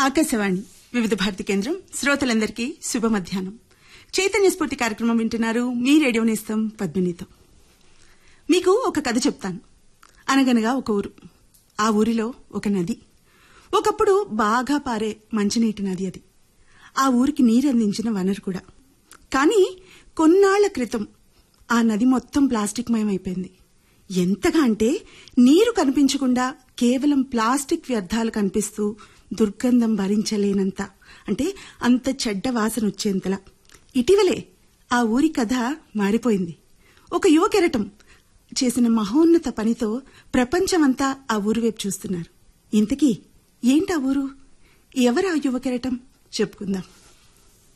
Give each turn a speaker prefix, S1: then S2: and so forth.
S1: ఆకాశవాణి వివిధ భారతి కేంద్రం శ్రోతలందరికీ శుభ మధ్యాహ్నం చైతన్య స్ఫూర్తి కార్యక్రమం వింటున్నారు మీ రేడియో నేస్తం పద్మినితో మీకు ఒక కథ చెప్తాను అనగనగా ఒక ఊరు ఆ ఊరిలో ఒక నది ఒకప్పుడు బాగా పారే మంచినీటి నది అది ఆ ఊరికి నీరందించిన వనరు కూడా కానీ కొన్నాళ్ల క్రితం ఆ నది మొత్తం ప్లాస్టిక్ మయమైపోయింది ఎంతగా అంటే నీరు కనిపించకుండా కేవలం ప్లాస్టిక్ వ్యర్థాలు కనిపిస్తూ దుర్గంధం భరించలేనంత అంటే అంత చెడ్డ వాసన వచ్చేంతలా ఇటీవలే ఆ ఊరి కథ మారిపోయింది ఒక యువ కెరటం చేసిన మహోన్నత పనితో ప్రపంచమంతా ఆ ఊరు వైపు చూస్తున్నారు ఇంతకీ ఏంటా ఊరు ఎవరా యువ కెరటం చెప్పుకుందాం